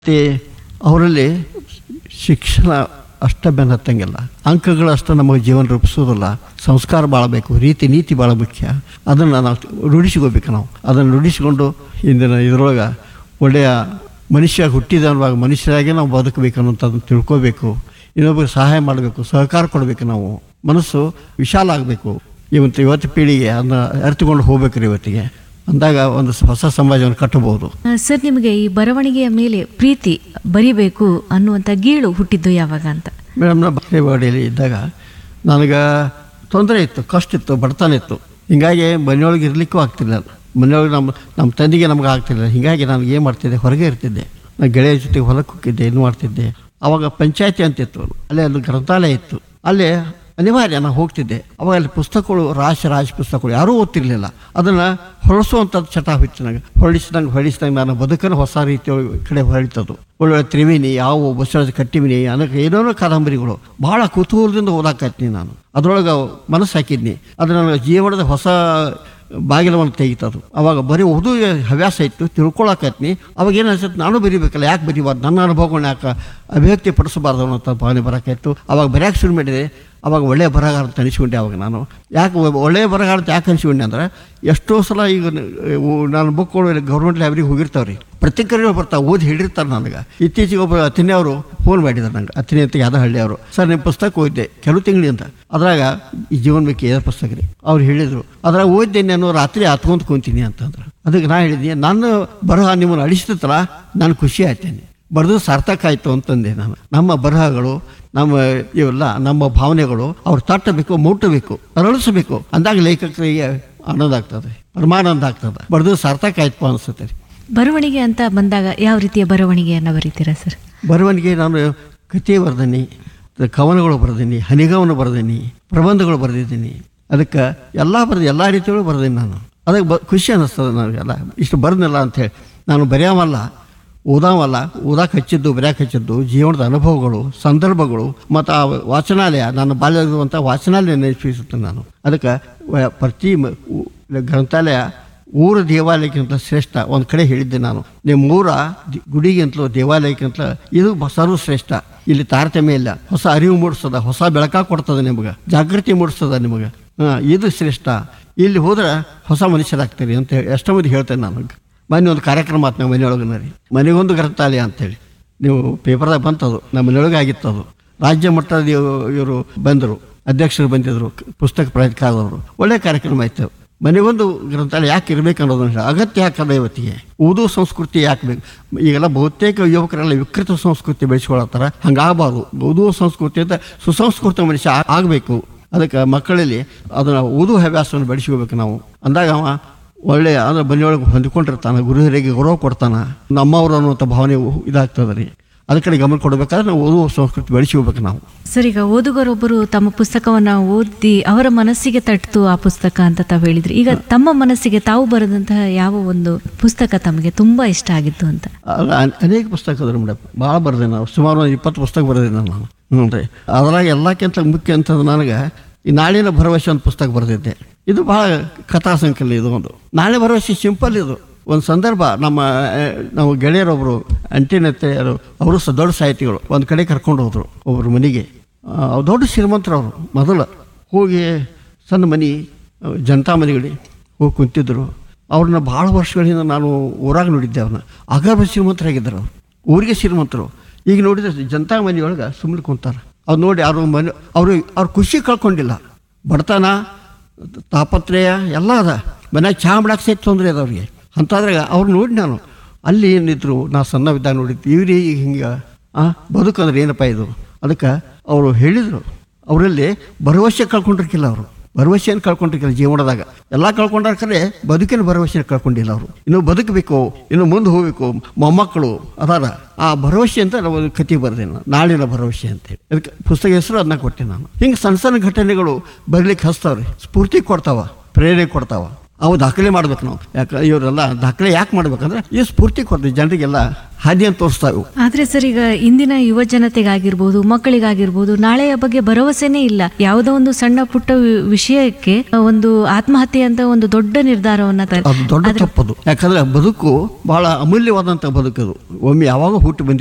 ಮತ್ತು ಅವರಲ್ಲಿ ಶಿಕ್ಷಣ ಅಷ್ಟ ಬೆನ್ನ ಹತ್ತಂಗಿಲ್ಲ ಅಂಕಗಳು ಅಷ್ಟು ನಮಗೆ ಜೀವನ ರೂಪಿಸೋದಿಲ್ಲ ಸಂಸ್ಕಾರ ಭಾಳ ಬೇಕು ರೀತಿ ನೀತಿ ಭಾಳ ಮುಖ್ಯ ಅದನ್ನು ನಾವು ರೂಢಿಸ್ಕೋಬೇಕು ನಾವು ಅದನ್ನು ರೂಢಿಸ್ಕೊಂಡು ಇಂದಿನ ಇದರೊಳಗೆ ಒಳ್ಳೆಯ ಮನುಷ್ಯ ಹುಟ್ಟಿದ ಅನ್ನುವಾಗ ಮನುಷ್ಯರಾಗಿ ನಾವು ಬದುಕಬೇಕು ಅನ್ನೋಂಥದ್ದನ್ನು ತಿಳ್ಕೋಬೇಕು ಇನ್ನೊಬ್ಬರಿಗೆ ಸಹಾಯ ಮಾಡಬೇಕು ಸಹಕಾರ ಕೊಡಬೇಕು ನಾವು ಮನಸ್ಸು ವಿಶಾಲ ಆಗಬೇಕು ಇವತ್ತು ಇವತ್ತು ಪೀಳಿಗೆ ಅದನ್ನ ಅರಿತುಕೊಂಡು ಹೋಗ್ಬೇಕು ರೀ ಇವತ್ತಿಗೆ ಅಂದಾಗ ಒಂದು ಹೊಸ ಸಮಾಜವನ್ನು ಕಟ್ಟಬಹುದು ಆ, ಸರ್ ನಿಮಗೆ ಈ ಬರವಣಿಗೆಯ ಮೇಲೆ ಪ್ರೀತಿ ಬರಿಬೇಕು ಅನ್ನುವಂಥ ಗೀಳು ಹುಟ್ಟಿದ್ದು ಯಾವಾಗ ಅಂತ ಮೇಡಮ್ ನಾ ಬಾಗೇವಾಡಿಯಲ್ಲಿ ಇದ್ದಾಗ ನನಗೆ ತೊಂದರೆ ಇತ್ತು ಕಷ್ಟ ಇತ್ತು ಬಡತನ ಇತ್ತು ಹೀಗಾಗಿ ಮನೆಯೊಳಗೆ ಇರಲಿಕ್ಕೂ ಆಗ್ತಿಲ್ಲ ಮನೆಯೊಳಗೆ ನಮ್ಮ ನಮ್ಮ ತಂದೆಗೆ ನಮ್ಗೆ ಆಗ್ತಿಲ್ಲ ಹೀಗಾಗಿ ನಾನು ಏನು ಮಾಡ್ತಿದ್ದೆ ಹೊರಗೆ ಇರ್ತಿದ್ದೆ ನಾನು ಗೆಳೆಯರ ಜೊತೆಗೆ ಹೊಲಕ್ಕೆ ಹೋಗಿದ್ದೆ ಇದು ಮಾಡ್ತಿದ್ದೆ ಅವಾಗ ಪಂಚಾಯತಿ ಅಂತಿತ್ತು ಅಲ್ಲೇ ಅಲ್ಲಿ ಗ್ರಂಥಾಲಯ ಇತ್ತು ಅಲ್ಲೇ ಅನಿವಾರ್ಯ ನಾನು ಹೋಗ್ತಿದ್ದೆ ಅವಾಗ ಅಲ್ಲಿ ಪುಸ್ತಕಗಳು ರಾಶಿ ರಾಶಿ ಪುಸ್ತಕಗಳು ಯಾರೂ ಓದ್ತಿರ್ಲಿಲ್ಲ ಅದನ್ನು ಹೊರಡಿಸುವಂಥದ್ದು ಚಟ ಹೋಯ್ತು ನನಗೆ ಹೊರಡಿಸಿದಂಗೆ ಹೊರಡಿಸಿದಂಗೆ ನಾನು ಬದುಕನ್ನು ಹೊಸ ರೀತಿಯ ಕಡೆ ಹೊರಳಿತದು ಒಳ್ಳೊಳ್ಳೆ ತ್ರಿವೇಣಿ ಯಾವ ಬಸವರಾಜ ಕಟ್ಟಿಮಿನಿ ಅನೇಕ ಏನೇನೋ ಕಾದಂಬರಿಗಳು ಭಾಳ ಕುತೂಹಲದಿಂದ ಓದಾಕತ್ತೀನಿ ನಾನು ಅದರೊಳಗೆ ಮನಸ್ಸು ಹಾಕಿದ್ನಿ ಅದು ನನಗೆ ಜೀವನದ ಹೊಸ ಬಾಗಿಲವನ್ನು ತೆಗಿತದು ಅವಾಗ ಬರೀ ಓದು ಹವ್ಯಾಸ ಇತ್ತು ತಿಳ್ಕೊಳಕತ್ನಿ ಅವಾಗ ಏನು ಅನ್ಸುತ್ತೆ ನಾನು ಬರಿಬೇಕಲ್ಲ ಯಾಕೆ ಬರಿಬಾರ್ದು ನನ್ನ ಅನುಭವಗಳನ್ನ ಯಾಕೆ ಅಭಿವ್ಯಕ್ತಿ ಪಡಿಸಬಾರ್ದು ಅನ್ನೋ ಭಾವನೆ ಬರೋಕ್ಕಾಯ್ತು ಅವಾಗ ಬರೆಯೋಕೆ ಶುರು ಮಾಡಿದೆ ಅವಾಗ ಒಳ್ಳೆಯ ಬರಹಗಾರ ಅಂತ ಅನಿಸ್ಕೊಂಡೆ ಅವಾಗ ನಾನು ಯಾಕೆ ಒಬ್ಬ ಒಳ್ಳೆಯ ಬರಹಗಾರ ಅಂತ ಯಾಕೆ ಅನಿಸ್ಕೊಂಡೆ ಅಂದ್ರೆ ಎಷ್ಟೋ ಸಲ ಈಗ ನ- ಉ- ನಾನು ಬುಕ್ಗಳು ಗೌರ್ಮೆಂಟ್ ಲೈಬ್ರರಿಗೆ ಹೋಗಿರ್ತಾವೆ ರೀ ಪ್ರತಿಕ್ರಿಯೆಗಳು ಬರ್ತಾವೆ ಓದಿ ಹೇಳಿರ್ತಾರೆ ನನಗೆ ಇತ್ತೀಚೆಗೆ ಒಬ್ಬರು ಅತಿನಿ ಅವರು ಫೋನ್ ಮಾಡಿದ್ದಾರೆ ನಂಗೆ ಅತಿನಿ ಅಂತ ಯಾವ್ದೋ ಹಳ್ಳಿ ಅವರು ಸರ್ ನಿಮ್ಮ ಪುಸ್ತಕ ಓದಿದ್ದೆ ಕೆಲವು ತಿಂಗಳಿಂದ ಅದ್ರಾಗ ಈ ಜೀವನ ಬೇಕು ಏದ ಪುಸ್ತಕ ರೀ ಅವ್ರು ಹೇಳಿದರು ಅದ್ರಾಗ ಓದಿದ್ದೆ ನಾನು ರಾತ್ರಿ ಹತ್ಕೊಂತ ಕುಂತೀನಿ ಅಂತಂದ್ರೆ ಅದಕ್ಕೆ ನಾ ಹೇಳಿದ್ನಿ ನನ್ನ ಬರಹ ನಿಮ್ಮನ್ನು ಅಳಿಸ್ತಲ್ಲ ನಾನು ಖುಷಿ ಆಯ್ತೇನೆ ಬರೆದು ಸಾರ್ಥಕ ಆಯಿತು ಅಂತಂದೆ ನಾನು ನಮ್ಮ ಬರಹಗಳು ನಮ್ಮ ಇವೆಲ್ಲ ನಮ್ಮ ಭಾವನೆಗಳು ಅವ್ರು ತಟ್ಟಬೇಕು ಮುಟ್ಟಬೇಕು ಅರಳಿಸಬೇಕು ಅಂದಾಗ ಲೇಖಕರಿಗೆ ಆನಂದ ಆಗ್ತದೆ ಪರಮಾನಂದ ಆಗ್ತದೆ ಬರೆದು ಸಾರ್ಥಕ ಆಯ್ತು ಅನಿಸುತ್ತೆ ರೀ ಬರವಣಿಗೆ ಅಂತ ಬಂದಾಗ ಯಾವ ರೀತಿಯ ಬರವಣಿಗೆಯನ್ನು ಬರೀತೀರಾ ಸರ್ ಬರವಣಿಗೆ ನಾನು ಕಥೆ ಬರ್ದೀನಿ ಕವನಗಳು ಬರ್ದೀನಿ ಹನಿಗವನ ಬರ್ದೀನಿ ಪ್ರಬಂಧಗಳು ಬರೆದಿದ್ದೀನಿ ಅದಕ್ಕೆ ಎಲ್ಲ ಬರೆದು ಎಲ್ಲ ರೀತಿಗಳು ಬರ್ದೀನಿ ನಾನು ಅದಕ್ಕೆ ಬ ಖುಷಿ ಅನ್ನಿಸ್ತದೆ ನನಗೆಲ್ಲ ಇಷ್ಟು ಬರ್ದಿಲ್ಲ ಅಂಥೇಳಿ ನಾನು ಬರೆಯವಲ್ಲ ಓದಾವಲ್ಲ ಓದಾಕೆ ಹಚ್ಚಿದ್ದು ಬರೆಯಕ್ಕೆ ಹಚ್ಚಿದ್ದು ಜೀವನದ ಅನುಭವಗಳು ಸಂದರ್ಭಗಳು ಮತ್ತು ಆ ವಾಚನಾಲಯ ನನ್ನ ಬಾಲ್ಯದಿರುವಂಥ ವಾಚನಾಲಯ ನೆನಪಿಸುತ್ತೆ ನಾನು ಅದಕ್ಕೆ ವ- ಪ್ರತಿ ಮ- ಉ- ಗ್ರಂಥಾಲಯ ಊರ ದೇವಾಲಯಕ್ಕಿಂತ ಶ್ರೇಷ್ಠ ಒಂದು ಕಡೆ ಹೇಳಿದ್ದೆ ನಾನು ನಿಮ್ಮ ಊರ ದಿ- ಗುಡಿಗಿಂತಲೂ ದೇವಾಲಯಕ್ಕಿಂತ ಇದು ಬ- ಸರ್ವಶ್ರೇಷ್ಠ ಇಲ್ಲಿ ತಾರತಮ್ಯ ಇಲ್ಲ ಹೊಸ ಅರಿವು ಮೂಡಿಸ್ತದ ಹೊಸ ಬೆಳಕ ಕೊಡ್ತದೆ ನಿಮಗೆ ಜಾಗೃತಿ ಮೂಡಿಸ್ತದ ನಿಮಗೆ ಹಾಂ ಇದು ಶ್ರೇಷ್ಠ ಇಲ್ಲಿ ಹೋದ್ರೆ ಹೊಸ ಮನುಷ್ಯರಾಗ್ತೀರಿ ಅಂತ ಹೇಳಿ ಎಷ್ಟೋ ಮಂದಿ ಹೇಳ್ತೇನೆ ನಾನು ಮೊನ್ನೆ ಒಂದು ಕಾರ್ಯಕ್ರಮ ಆಯ್ತು ನಮ್ಮ ಮನೆಯೊಳಗೆ ರೀ ಮನೆಗೊಂದು ಗ್ರಂಥಾಲಯ ಅಂತೇಳಿ ನೀವು ಪೇಪರ್ದಾಗ ಬಂತದು ನಮ್ಮ ಮನೆಯೊಳಗೆ ಆಗಿತ್ತು ಅದು ರಾಜ್ಯ ಮಟ್ಟದ ಇವರು ಬಂದರು ಅಧ್ಯಕ್ಷರು ಬಂದಿದ್ದರು ಪುಸ್ತಕ ಪ್ರಾಧಿಕಾರದವರು ಒಳ್ಳೆ ಕಾರ್ಯಕ್ರಮ ಆಯ್ತು ಮನೆಗೊಂದು ಗ್ರಂಥಾಲಯ ಯಾಕೆ ಇರಬೇಕು ಅನ್ನೋದನ್ನ ಹೇಳಿ ಅಗತ್ಯ ಯಾಕಲ್ಲ ಇವತ್ತಿಗೆ ಓದು ಸಂಸ್ಕೃತಿ ಯಾಕೆ ಬೇಕು ಈಗೆಲ್ಲ ಬಹುತೇಕ ಯುವಕರೆಲ್ಲ ವಿಕೃತ ಸಂಸ್ಕೃತಿ ಬೆಳೆಸ್ಕೊಳತ್ತಾರ ಹಂಗಾಗಬಾರ್ದು ಓದುವ ಸಂಸ್ಕೃತಿ ಅಂತ ಸುಸಂಸ್ಕೃತ ಮನುಷ್ಯ ಆಗಬೇಕು ಅದಕ್ಕೆ ಮಕ್ಕಳಲ್ಲಿ ಅದನ್ನು ಓದು ಹವ್ಯಾಸವನ್ನು ಬೆಳೆಸ್ಕೋಬೇಕು ನಾವು ಅಂದಾಗ ಅವ ಒಳ್ಳೆಯ ಅಂದ್ರೆ ಮನೆಯೊಳಗೆ ಹೊಂದಿಕೊಂಡಿರ್ತಾನೆ ಗುರು ಹಿರಿಯರಿಗೆ ಗೌರವ ಕೊಡ್ತಾನೆ ನಮ್ಮವರು ಅನ್ನುವಂಥ ಭಾವನೆ ಇದಾಗ್ತದೆ ರೀ ಅದ ಕಡೆ ಗಮನ ಕೊಡಬೇಕಾದ್ರೆ ನಾವು ಓದುವ ಸಂಸ್ಕೃತಿ ಬೆಳೆಸ್ಕೋಬೇಕು ನಾವು ಸರ್ ಈಗ ಓದುಗರೊಬ್ಬರು ತಮ್ಮ ಪುಸ್ತಕವನ್ನು ಓದಿ ಅವರ ಮನಸ್ಸಿಗೆ ತಟ್ಟಿತು ಆ ಪುಸ್ತಕ ಅಂತ ತಾವು ಹೇಳಿದ್ರಿ ಈಗ ತಮ್ಮ ಮನಸ್ಸಿಗೆ ತಾವು ಬರೆದಂತಹ ಯಾವ ಒಂದು ಪುಸ್ತಕ ತಮಗೆ ತುಂಬಾ ಇಷ್ಟ ಆಗಿತ್ತು ಅಂತ ಅಲ್ಲ, ಅನ್- ಅನೇಕ ಪುಸ್ತಕ ಅದ್ರ ಮೇಡಮ್ ಭಾಳ ಬರೆದೆ ನಾವು ಸುಮಾರು ಒಂದು ಇಪ್ಪತ್ತು ಪುಸ್ತಕ ಬರೆದಿದ್ದೆ ನಾನು ಹ್ಞೂ ರೀ ಅದ್ರಾಗ ಎಲ್ಲಕ್ಕಿಂತ ಮುಖ್ಯ ಅಂತಂದ್ರೆ ನನಗೆ ಈ ನಾಳಿನ ಭರವಸೆ ಒಂದು ಪುಸ್ತಕ ಬರೆದಿದ್ದೆ ಇದು ಭಾಳ ಕಥಾ ಸಂಕಲನ ಇದು ಒಂದು ನಾಳೆ ಭರವಸೆ ಸಿಂಪಲ್ ಇದು ಒಂದು ಸಂದರ್ಭ ನಮ್ಮ ಆ, ನಾವು ಗೆಳೆಯರೊಬ್ಬರು ಅಂಟಿನತ್ತೆ ಅವರು ಅವರು ಸಹ ದೊಡ್ಡ ಸಾಹಿತಿಗಳು ಒಂದು ಕಡೆ ಕರ್ಕೊಂಡು ಹೋದರು ಒಬ್ಬರು ಮನೆಗೆ ಆ, ಅವ್ರು ದೊಡ್ಡ ಶ್ರೀಮಂತರು ಅವರು ಮೊದಲು ಹೋಗಿ ಸಣ್ಣ ಮನೆ ಆ, ಜನತಾ ಮನೆಗಳಿಗೆ ಹೋಗಿ ಕುಂತಿದ್ದರು ಅವ್ರನ್ನ ಭಾಳ ವರ್ಷಗಳಿಂದ ನಾನು ಊರಾಗ ನೋಡಿದ್ದೆ ಅವ್ರನ್ನ ಅಗರ್ಭ ಶ್ರೀಮಂತರಾಗಿದ್ದರು ಅವ್ರು ಊರಿಗೆ ಶ್ರೀಮಂತರು ಈಗ ನೋಡಿದ್ರೆ ಜನತಾ ಮನೆಯೊಳಗೆ ಸುಮ್ಮನೆ ಕುಂತಾರೆ ಅವ್ರು ನೋಡಿ ಅವ್ರ ಮನೆ ಅವರು ಅವ್ರ ಖುಷಿ ಕಳ್ಕೊಂಡಿಲ್ಲ ಬಡತನ ತಾಪತ್ರಯ ಎಲ್ಲ ಅದ ಮನ್ಯಾಗ ಚಹಾ ಮಾಡಕ್ಕೆ ಸಹಿತ ತೊಂದರೆ ಅದ ಅವ್ರಿಗೆ ಅಂತಾದ್ರಾಗ ಅವ್ರು ನೋಡಿ ನಾನು ಅಲ್ಲಿ ಏನಿದ್ರು ನಾ ಸಣ್ಣವಿದ್ದಾಗ ನೋಡಿದ್ದು ಇವ್ರಿ ಈಗ ಹಿಂಗೆ ಆ ಬದುಕಂದ್ರೆ ಏನಪ್ಪ ಇದು ಅದಕ್ಕೆ ಅವರು ಹೇಳಿದರು ಅವರಲ್ಲಿ ಭರವಸೆ ಕಳ್ಕೊಂಡಿರ್ಕಿಲ್ಲ ಅವರು ಭರವಸೆಯನ್ನು ಕಳ್ಕೊಂಡಿರ್ಕಿಲ್ಲ ಜೀವನದಾಗ ಎಲ್ಲ ಕಳ್ಕೊಂಡಾರೆ ಬದುಕಿನ ಭರವಸೆಯನ್ನು ಕಳ್ಕೊಂಡಿಲ್ಲ ಅವರು ಇನ್ನು ಬದುಕಬೇಕು ಇನ್ನು ಮುಂದೆ ಹೋಗಬೇಕು ಮೊಮ್ಮಕ್ಕಳು ಅದಾರ ಆ ಭರವಸೆ ಅಂತ ನಾವು ಒಂದು ಕತೆ ಬರೆದೆ ನಾನು ನಾಳಿನ ಭರವಸೆ ಅಂತೇಳಿ ಅದಕ್ಕೆ ಪುಸ್ತಕ ಹೆಸರು ಅದನ್ನ ಕೊಟ್ಟೆ ನಾನು ಹಿಂಗೆ ಸಣ್ಣ ಸಣ್ಣ ಘಟನೆಗಳು ಬರಲಿಕ್ಕೆ ಹಚ್ತಾವ್ರಿ ಸ್ಫೂರ್ತಿ ಕೊಡ್ತಾವ ಪ್ರೇರಣೆ ಕೊಡ್ತಾವ ಅವು ದಾಖಲೆ ಮಾಡ್ಬೇಕು ನಾವು ಯಾಕೆ ಇವರೆಲ್ಲ ದಾಖಲೆ ಯಾಕೆ ಮಾಡ್ಬೇಕಂದ್ರೆ ಈ ಸ್ಫೂರ್ತಿ ಕೊಡ್ತೀವಿ ಜನರಿಗೆಲ್ಲ ಹಾದಿಯನ್ನು ತೋರಿಸ್ತಾವೆ ಆದ್ರೆ ಸರ್ ಈಗ ಇಂದಿನ ಯುವ ಜನತೆಗಾಗಿರ್ಬೋದು ಮಕ್ಕಳಿಗಾಗಿರ್ಬೋದು ನಾಳೆಯ ಬಗ್ಗೆ ಭರವಸೆನೇ ಇಲ್ಲ ಯಾವುದೋ ಒಂದು ಸಣ್ಣ ಪುಟ್ಟ ವಿ- ವಿಷಯಕ್ಕೆ ಒಂದು ಆತ್ಮಹತ್ಯೆ ಅಂತ ಒಂದು ದೊಡ್ಡ ನಿರ್ಧಾರವನ್ನ ತ- ಅದು ದೊಡ್ಡ ತಪ್ಪದು ಯಾಕಂದ್ರೆ ಬದುಕು ಬಹಳ ಅಮೂಲ್ಯವಾದಂಥ ಬದುಕದು ಒಮ್ಮೆ ಯಾವಾಗ ಹುಟ್ಟು ಬಂದಿ